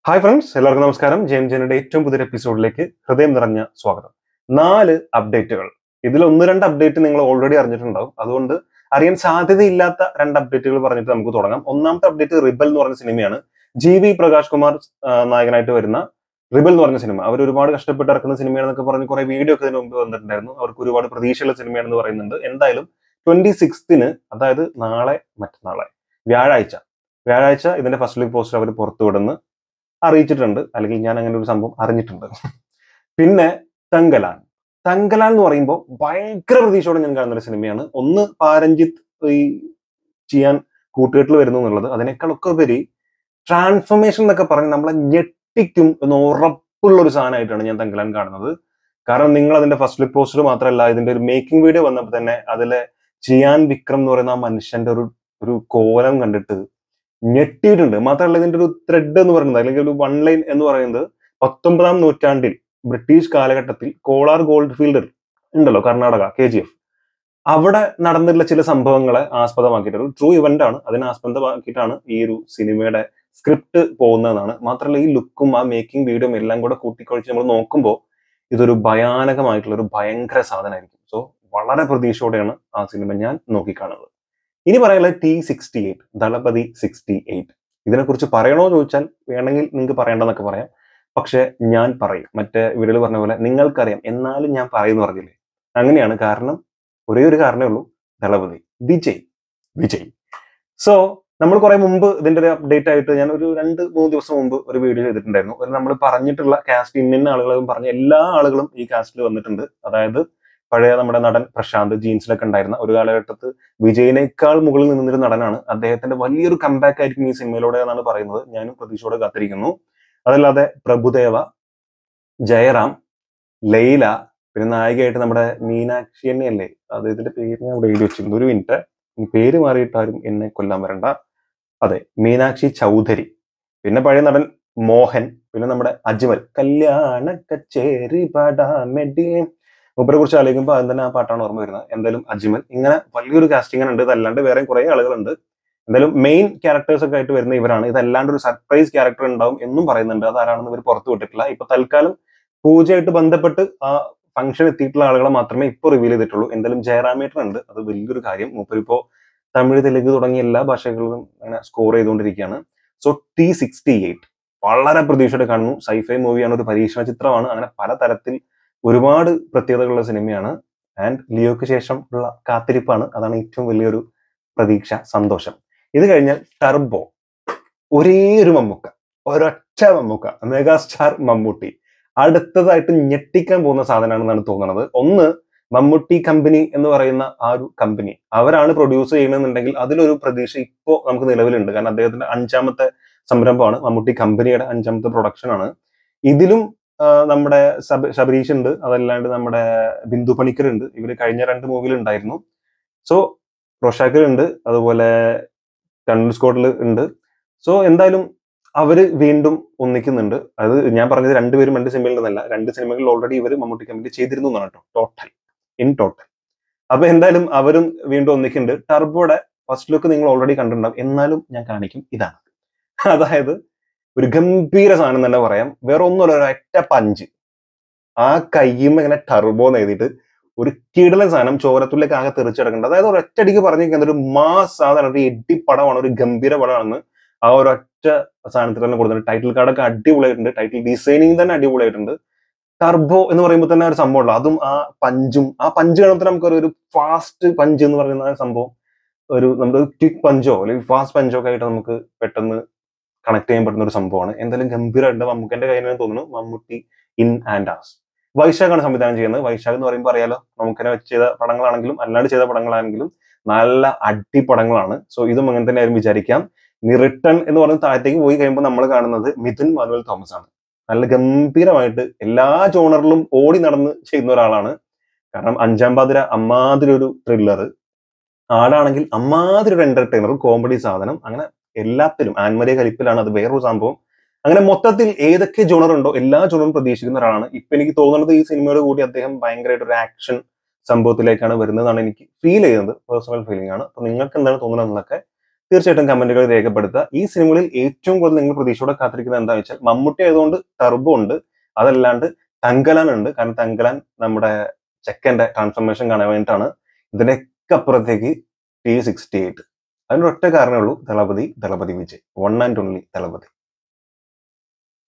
hi friends എല്ലാവർക്കും നമസ്കാരം ജെയിം ജെനിയുടെ ഏറ്റവും പുതിയൊരു എപ്പിസോഡിലേക്ക് ഹൃദയം നിറഞ്ഞ സ്വാഗതം നാല് അപ്ഡേറ്റുകൾ ഇതിൽ ഒന്ന് രണ്ട് അപ്ഡേറ്റ് നിങ്ങൾ ഓൾറെഡി അറിഞ്ഞിട്ടുണ്ടാവും അതുകൊണ്ട് അറിയാൻ സാധ്യതയില്ലാത്ത രണ്ട് അപ്ഡേറ്റുകൾ പറഞ്ഞിട്ട് നമുക്ക് തുടങ്ങാം ഒന്നാമത്തെ അപ്ഡേറ്റ് റിബൽ എന്ന് പറഞ്ഞ സിനിമയാണ് ജി വി പ്രകാശ് കുമാർ ആ, നായകനായിട്ട് വരുന്ന റിബൽ എന്ന് പറഞ്ഞ സിനിമ അവർ ഒരുപാട് കഷ്ടപ്പെട്ട് ഇറക്കുന്ന സിനിമയാണെന്നൊക്കെ പറഞ്ഞ് കുറെ വീഡിയോ ഒക്കെ ഇതിന് മുമ്പ് വന്നിട്ടുണ്ടായിരുന്നു അവർക്ക് ഒരുപാട് പ്രതീക്ഷയുള്ള സിനിമയാണെന്ന് പറയുന്നുണ്ട് എന്തായാലും ട്വന്റി സിക്സ്തിന് അതായത് നാളെ മറ്റന്നാളെ വ്യാഴാഴ്ച വ്യാഴാഴ്ച ഇതിന്റെ ഫസ്റ്റ് ലുക്ക് പോസ്റ്റർ അവർ പുറത്തു വിടുന്നു അറിയിച്ചിട്ടുണ്ട് അല്ലെങ്കിൽ ഞാൻ അങ്ങനെ ഒരു സംഭവം അറിഞ്ഞിട്ടുണ്ട് പിന്നെ തങ്കലാൻ തങ്കലാൻ എന്ന് പറയുമ്പോൾ ഭയങ്കര പ്രതീക്ഷയോടെ ഞാൻ കാണുന്ന ഒരു സിനിമയാണ് ഒന്ന് പാരഞ്ജിത്ത് ഈ ചെയ്യാൻ കൂട്ടുകെട്ടിൽ വരുന്നു എന്നുള്ളത് അതിനേക്കാളൊക്കെ ഉപരി ട്രാൻസ്ഫോർമേഷൻ എന്നൊക്കെ പറഞ്ഞ് നമ്മളെ ഞെട്ടിക്കും എന്ന് ഉറപ്പുള്ള ഒരു സാധനമായിട്ടാണ് ഞാൻ തങ്കലാൻ കാണുന്നത് കാരണം നിങ്ങൾ അതിന്റെ ഫസ്റ്റ് ലുക്ക് പോസ്റ്റർ മാത്രമല്ല ഇതിന്റെ ഒരു മേക്കിംഗ് വീഡിയോ വന്നപ്പോൾ തന്നെ അതിലെ ചിയാൻ വിക്രം എന്ന് പറയുന്ന ആ മനുഷ്യന്റെ ഒരു ഒരു കോലം കണ്ടിട്ട് ഞെട്ടിയിട്ടുണ്ട് മാത്രമല്ല ഇതിന്റെ ഒരു ത്രെഡ് എന്ന് പറയുന്നത് അല്ലെങ്കിൽ ഒരു വൺ ലൈൻ എന്ന് പറയുന്നത് പത്തൊമ്പതാം നൂറ്റാണ്ടിൽ ബ്രിട്ടീഷ് കാലഘട്ടത്തിൽ കോളാർ ഗോൾഡ് ഫീൽഡ് ഉണ്ടല്ലോ കർണാടക കെ ജി എഫ് അവിടെ നടന്നിട്ടുള്ള ചില സംഭവങ്ങളെ ആസ്പദമാക്കിയിട്ട് ഒരു ട്രൂ ഇവന്റ് ആണ് അതിനെ ആസ്പദമാക്കിയിട്ടാണ് ഈ ഒരു സിനിമയുടെ സ്ക്രിപ്റ്റ് പോകുന്നതെന്നാണ് മാത്രമല്ല ഈ ലുക്കും ആ മേക്കിംഗ് വീഡിയോയും എല്ലാം കൂടെ കൂട്ടിക്കൊഴിച്ച് നമ്മൾ നോക്കുമ്പോൾ ഇതൊരു ഭയാനകമായിട്ടുള്ള ഒരു ഭയങ്കര സാധനമായിരിക്കും സോ വളരെ പ്രതീക്ഷയോടെയാണ് ആ സിനിമ ഞാൻ നോക്കിക്കാണുന്നത് ഇനി പറയാനുള്ളത് T sixty eight Thalapathy sixty eight ഇതിനെക്കുറിച്ച് പറയണോ ചോദിച്ചാൽ വേണമെങ്കിൽ നിങ്ങൾക്ക് പറയേണ്ടെന്നൊക്കെ പറയാം പക്ഷെ ഞാൻ പറയും മറ്റേ വീഡിയോയിൽ പറഞ്ഞ പോലെ നിങ്ങൾക്കറിയാം എന്നാലും ഞാൻ പറയുന്നു പറഞ്ഞില്ലേ അങ്ങനെയാണ് കാരണം ഒരേ ഒരു കാരണമേ ഉള്ളൂ ദളപതി വിജയ് വിജയ് സോ നമ്മൾ കുറെ മുമ്പ് ഇതിന്റെ ഒരു അപ്ഡേറ്റ് ആയിട്ട് ഞാൻ ഒരു രണ്ട് മൂന്ന് ദിവസം മുമ്പ് ഒരു വീഡിയോ ചെയ്തിട്ടുണ്ടായിരുന്നു ഒരു നമ്മൾ പറഞ്ഞിട്ടുള്ള കാസ്റ്റ് ഇന്ന ആളുകളും പറഞ്ഞ എല്ലാ ആളുകളും ഈ കാസ്റ്റിൽ വന്നിട്ടുണ്ട് അതായത് പഴയ നമ്മുടെ നടൻ പ്രശാന്ത് ജീൻസിലൊക്കെ ഉണ്ടായിരുന്ന ഒരു കാലഘട്ടത്ത് വിജയിനേക്കാൾ മുകളിൽ നിന്നൊരു നടനാണ് അദ്ദേഹത്തിന്റെ വലിയൊരു കമ്പാക്ക് ആയിരിക്കും ഈ സിനിമയിലൂടെ എന്നാണ് പറയുന്നത് ഞാനും പ്രതീക്ഷയോടെ കാത്തിരിക്കുന്നു അതല്ലാതെ പ്രഭുദേവ ജയറാം ലൈല പിന്നെ നായികയായിട്ട് നമ്മുടെ മീനാക്ഷി തന്നെയല്ലേ അത് ഇതിന്റെ പേര് ഞാൻ ഇവിടെ എഴുതി വെച്ചിട്ടുണ്ട് ഒരു മിനിറ്റ് ഈ പേര് മാറിയിട്ടാരും എന്നെ കൊല്ലാൻ വരണ്ട അതെ മീനാക്ഷി ചൗധരി പിന്നെ പഴയ നടൻ മോഹൻ പിന്നെ നമ്മുടെ അജ്മൽ കല്യാണ കച്ചേരി പാടാമെടി മൂപ്പരെ കുറിച്ച് ആലോചിക്കുമ്പോൾ അതിന് തന്നെ ആ പാട്ടാണ് ഓർമ്മ വരുന്നത് എന്തായാലും അജ്മൽ ഇങ്ങനെ വലിയൊരു കാസ്റ്റിംഗ് ഉണ്ട് ഇതല്ലാണ്ട് വേറെ കുറെ ആളുകളുണ്ട് എന്തായാലും മെയിൻ ക്യാരക്ടേഴ്സ് ഒക്കെ ആയിട്ട് വരുന്ന ഇവരാണ് ഇതല്ലാണ്ട് ഒരു സർപ്രൈസ് ക്യാരക്ടർ ഉണ്ടാവും എന്നും പറയുന്നുണ്ട് അതാരാണെന്ന് ഇവർ പുറത്തു വിട്ടിട്ടില്ല ഇപ്പൊ തൽക്കാലം പൂജയായിട്ട് ബന്ധപ്പെട്ട് ആ ഫംഗ്ഷൻ എത്തിയിട്ടുള്ള ആളുകളെ മാത്രമേ ഇപ്പോൾ റിവീൽ ചെയ്തിട്ടുള്ളൂ എന്തായാലും ജയറാമേട്ടൻ ഉണ്ട് അത് വലിയൊരു കാര്യം മൂപ്പരിപ്പോ തമിഴ് തെലുങ്ക് തുടങ്ങിയ എല്ലാ ഭാഷകളിലും അങ്ങനെ സ്കോർ ചെയ്തുകൊണ്ടിരിക്കുകയാണ് സോ ടി സിക്സ്റ്റി എയ്റ്റ് വളരെ പ്രതീക്ഷയോടെ കാണുന്നു സൈഫൈ മൂവിയാണ് ഒരു പരീക്ഷണ ചിത്രമാണ് അങ്ങനെ പല തരത്തിൽ ഒരുപാട് പ്രത്യേകതകളുള്ള സിനിമയാണ് ആൻഡ് ലിയോക്ക് ശേഷം ഉള്ള കാത്തിരിപ്പാണ് അതാണ് ഏറ്റവും വലിയൊരു പ്രതീക്ഷ സന്തോഷം ഇത് കഴിഞ്ഞാൽ ടർബോ ഒരേ ഒരു മമ്മൂക്ക ഒരൊറ്റ മമ്മൂക്ക മെഗാസ്റ്റാർ മമ്മൂട്ടി അടുത്തതായിട്ട് ഞെട്ടിക്കാൻ പോകുന്ന സാധനമാണെന്നാണ് തോന്നുന്നത് ഒന്ന് മമ്മൂട്ടി കമ്പനി എന്ന് പറയുന്ന ആ ഒരു കമ്പനി അവരാണ് പ്രൊഡ്യൂസ് ചെയ്യുന്നതെന്നുണ്ടെങ്കിൽ അതിലൊരു പ്രതീക്ഷ ഇപ്പോൾ നമുക്ക് നിലവിലുണ്ട് കാരണം അദ്ദേഹത്തിന്റെ അഞ്ചാമത്തെ സംരംഭമാണ് മമ്മൂട്ടി കമ്പനിയുടെ അഞ്ചാമത്തെ പ്രൊഡക്ഷൻ ആണ് ഇതിലും ആ, നമ്മുടെ സബ- ശബരീഷ് ഉണ്ട് അതല്ലാണ്ട് നമ്മുടെ ബിന്ദു പണിക്കർ ഉണ്ട് ഇവര് കഴിഞ്ഞ രണ്ട് മൂവിയിൽ ഉണ്ടായിരുന്നു സോ റോഷാക്കർ ഉണ്ട് അതുപോലെ കണ്ണൂർ സ്കോട്ടിൽ ഉണ്ട് സോ എന്തായാലും അവര് വീണ്ടും ഒന്നിക്കുന്നുണ്ട് അത് ഞാൻ പറഞ്ഞത് രണ്ടുപേരും രണ്ട് സിനിമയിൽ നിന്നല്ല രണ്ട് സിനിമകളിൽ ഓൾറെഡി ഇവർ മമ്മൂട്ടി കമ്പനി ചെയ്തിരുന്നു എന്നാണ് കേട്ടോ ടോട്ടൽ ഇൻ ടോട്ടൽ അപ്പൊ എന്തായാലും അവരും വീണ്ടും ഒന്നിക്കുന്നുണ്ട് ടർബോയുടെ ഫസ്റ്റ് ലുക്ക് നിങ്ങൾ ഓൾറെഡി കണ്ടിട്ടുണ്ടാവും എന്നാലും ഞാൻ കാണിക്കും ഇതാണ് അതായത് ഒരു ഗംഭീര സാധനം തന്നെ പറയാം വേറെ ഒന്നുമല്ല ഒരൊറ്റ പഞ്ച് ആ കയ്യും ഇങ്ങനെ ടർബോ എന്ന് എഴുതിയിട്ട് ഒരു കിടലൻ സാധനം ചോരത്തുള്ളിലേക്ക് ആകെ തെറിച്ചെടുക്കേണ്ടത് അതായത് ഒരൊറ്റടിക്ക് പറഞ്ഞിരിക്കുന്നത് ഒരു മാസ് സാധനം ഒരു എഡി പടമാണ് ഒരു ഗംഭീര പടമാണെന്ന് ആ ഒരൊറ്റ സാധനത്തിൽ തന്നെ കൊടുത്തിട്ടുണ്ട് ടൈറ്റിൽ കാർഡൊക്കെ അടിപൊളിയായിട്ടുണ്ട് ടൈറ്റിൽ ഡിസൈനിങ് തന്നെ അടിപൊളിയായിട്ടുണ്ട് ടർബോ എന്ന് പറയുമ്പോൾ തന്നെ ഒരു സംഭവമുള്ളൂ അതും ആ പഞ്ചും ആ പഞ്ച് കാണുമ്പോൾ നമുക്ക് ഒരു ഫാസ്റ്റ് പഞ്ച് എന്ന് പറയുന്ന ആ സംഭവം ഒരു നമ്മുടെ ക്വിക്ക് പഞ്ചോ അല്ലെങ്കിൽ ഫാസ്റ്റ് പഞ്ചോ ഒക്കെ ആയിട്ട് നമുക്ക് പെട്ടെന്ന് കണക്ട് ചെയ്യാൻ പറ്റുന്ന ഒരു സംഭവമാണ് എന്തായാലും ഗംഭീരമായിട്ട് മമ്മൂക്കന്റെ കയ്യിൽ തോന്നുന്നു മമ്മൂട്ടി ഇൻ ആൻഡ് ആസ് വൈശാഖാണ് സംവിധാനം ചെയ്യുന്നത് വൈശാഖ് എന്ന് പറയുമ്പോൾ അറിയാലോ നമുക്കിനെ വെച്ച് ചെയ്ത പടങ്ങളാണെങ്കിലും അല്ലാണ്ട് ചെയ്ത പടങ്ങളാണെങ്കിലും നല്ല അടിപടങ്ങളാണ് സോ ഇതും അങ്ങനെ തന്നെ ആരും വിചാരിക്കാം ഇനി റിട്ടേൺ എന്ന് പറഞ്ഞ് താഴത്തേക്ക് പോയി കഴിയുമ്പോൾ നമ്മൾ കാണുന്നത് മിഥുൻ മാനുവൽ തോമസ് ആണ് നല്ല ഗംഭീരമായിട്ട് എല്ലാ ജോണറിലും ഓടി നടന്ന് ചെയ്യുന്ന ഒരാളാണ് കാരണം അഞ്ചാം പാതിര അമ്മാതിരി ഒരു ത്രില്ലർ ആടാണെങ്കിൽ അമ്മാതിരി ഒരു എന്റർടൈനർ കോമഡി സാധനം അങ്ങനെ എല്ലാത്തിലും ആൻമരിയ കലിപ്പിലാണ് അത് വേറൊരു സംഭവം അങ്ങനെ മൊത്തത്തിൽ ഏതൊക്കെ ജോണർ ഉണ്ടോ എല്ലാ ജോണറും പ്രതീക്ഷിക്കുന്ന ഒരാളാണ് ഇപ്പൊ എനിക്ക് തോന്നുന്നത് ഈ സിനിമയോട് കൂടി അദ്ദേഹം ഭയങ്കരമായിട്ട് ഒരു ആക്ഷൻ സംഭവത്തിലേക്കാണ് വരുന്നതാണ് എനിക്ക് ഫീൽ ചെയ്യുന്നത് പേഴ്സണൽ ഫീലിംഗ് ആണ് അപ്പൊ നിങ്ങൾക്ക് എന്താണ് തോന്നുന്നത് എന്നൊക്കെ തീർച്ചയായിട്ടും കമന്റുകൾ രേഖപ്പെടുത്തുക ഈ സിനിമകളിൽ ഏറ്റവും കൂടുതൽ നിങ്ങൾ പ്രതീക്ഷയോടെ കാത്തിരിക്കുന്നത് എന്താണെന്ന് വെച്ചാൽ മമ്മൂട്ടി ആയതുകൊണ്ട് ടർബോ ഉണ്ട് അതല്ലാണ്ട് തങ്കലാൻ ഉണ്ട് കാരണം തങ്കലാൻ നമ്മുടെ ചെക്കന്റെ ട്രാൻസ്ഫർമേഷൻ കാണാൻ വേണ്ടിയിട്ടാണ് ഇതിനൊക്കെ അപ്പുറത്തേക്ക് ടി സിക്സ്റ്റി എയ്റ്റ് അതിനൊരൊറ്റ കാരണമേ ഉള്ളൂ Thalapathy Thalapathy Vijay one and only Thalapathy